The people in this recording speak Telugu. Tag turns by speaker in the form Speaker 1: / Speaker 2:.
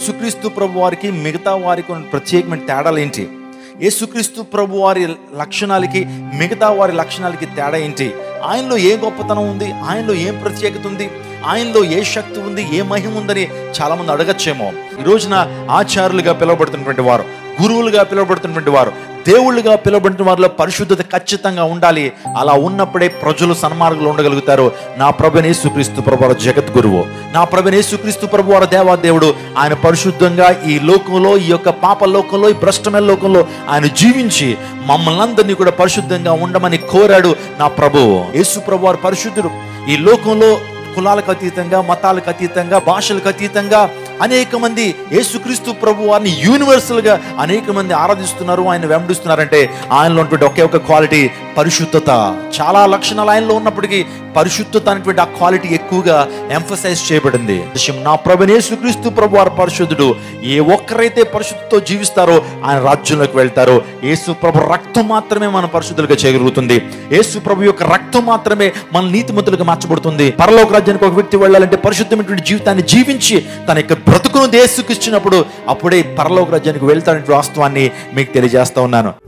Speaker 1: యేసుక్రీస్తు ప్రభు వారికి మిగతా వారికి ఉన్న ప్రత్యేకమైన తేడాలు ఏంటి యేసుక్రీస్తు ప్రభు వారి లక్షణాలకి మిగతా వారి లక్షణాలకి తేడా ఏంటి ఆయనలో ఏ గొప్పతనం ఉంది ఆయనలో ఏం ప్రత్యేకత ఉంది ఆయనలో ఏ శక్తి ఉంది ఏ మహిమ ఉందని చాలామంది అడగచ్చేమో ఈ రోజున ఆచార్యులుగా పిలువబడుతున్నటువంటి వారు గురువులుగా పిలువబడుతున్నటువంటి వారు దేవుళ్ళుగా పిలువబడిన వారిలో పరిశుద్ధత ఖచ్చితంగా ఉండాలి అలా ఉన్నప్పుడే ప్రజలు సన్మార్గులు ఉండగలుగుతారు నా ప్రభుని యేసుక్రీస్తు ప్రభు వారు జగత్ గురువు నా ప్రభుని యేసుక్రీస్తు ప్రభు వారు దేవాదేవుడు ఆయన పరిశుద్ధంగా ఈ లోకంలో ఈ యొక్క పాప లోకంలో ఈ భ్రష్టమైన లోకంలో ఆయన జీవించి మమ్మల్ని అందరినీ కూడా పరిశుద్ధంగా ఉండమని కోరాడు నా ప్రభువు యేసు ప్రభు వారు పరిశుద్ధుడు ఈ లోకంలో కులాలకు అతీతంగా మతాలకు అతీతంగా భాషలకు అతీతంగా అనేక మంది యేసుక్రీస్తు ప్రభు వారిని యూనివర్సల్ గా అనేక మంది ఆరాధిస్తున్నారు ఆయన వెంబడిస్తున్నారంటే ఆయనలో ఉన్నటువంటి ఒకే ఒక క్వాలిటీ పరిశుద్ధత చాలా లక్షణాలు ఆయనలో ఉన్నప్పటికీ పరిశుద్ధత అనేటువంటి ఆ క్వాలిటీ ఎక్కువగా ఎంఫసైజ్ చేయబడింది విషయం నా ప్రభు యేసుక్రీస్తు ప్రభు వారు పరిశుద్ధుడు ఏ ఒక్కరైతే పరిశుద్ధతో జీవిస్తారో ఆయన రాజ్యంలోకి వెళ్తారో యేసు ప్రభు రక్తం మాత్రమే మన పరిశుద్ధులుగా చేయగలుగుతుంది యేసు ప్రభు యొక్క రక్తం మాత్రమే మన నీతిమంతులుగా మార్చబడుతుంది పరలోక రాజ్యానికి ఒక వ్యక్తి వెళ్ళాలంటే పరిశుద్ధమైనటువంటి జీవితాన్ని జీవించి తన యొక్క బ్రతుకును దేశకు ఇచ్చినప్పుడు అప్పుడే పరలోక రాజ్యానికి వెళ్తానటువంటి వాస్తవాన్ని మీకు తెలియజేస్తా ఉన్నాను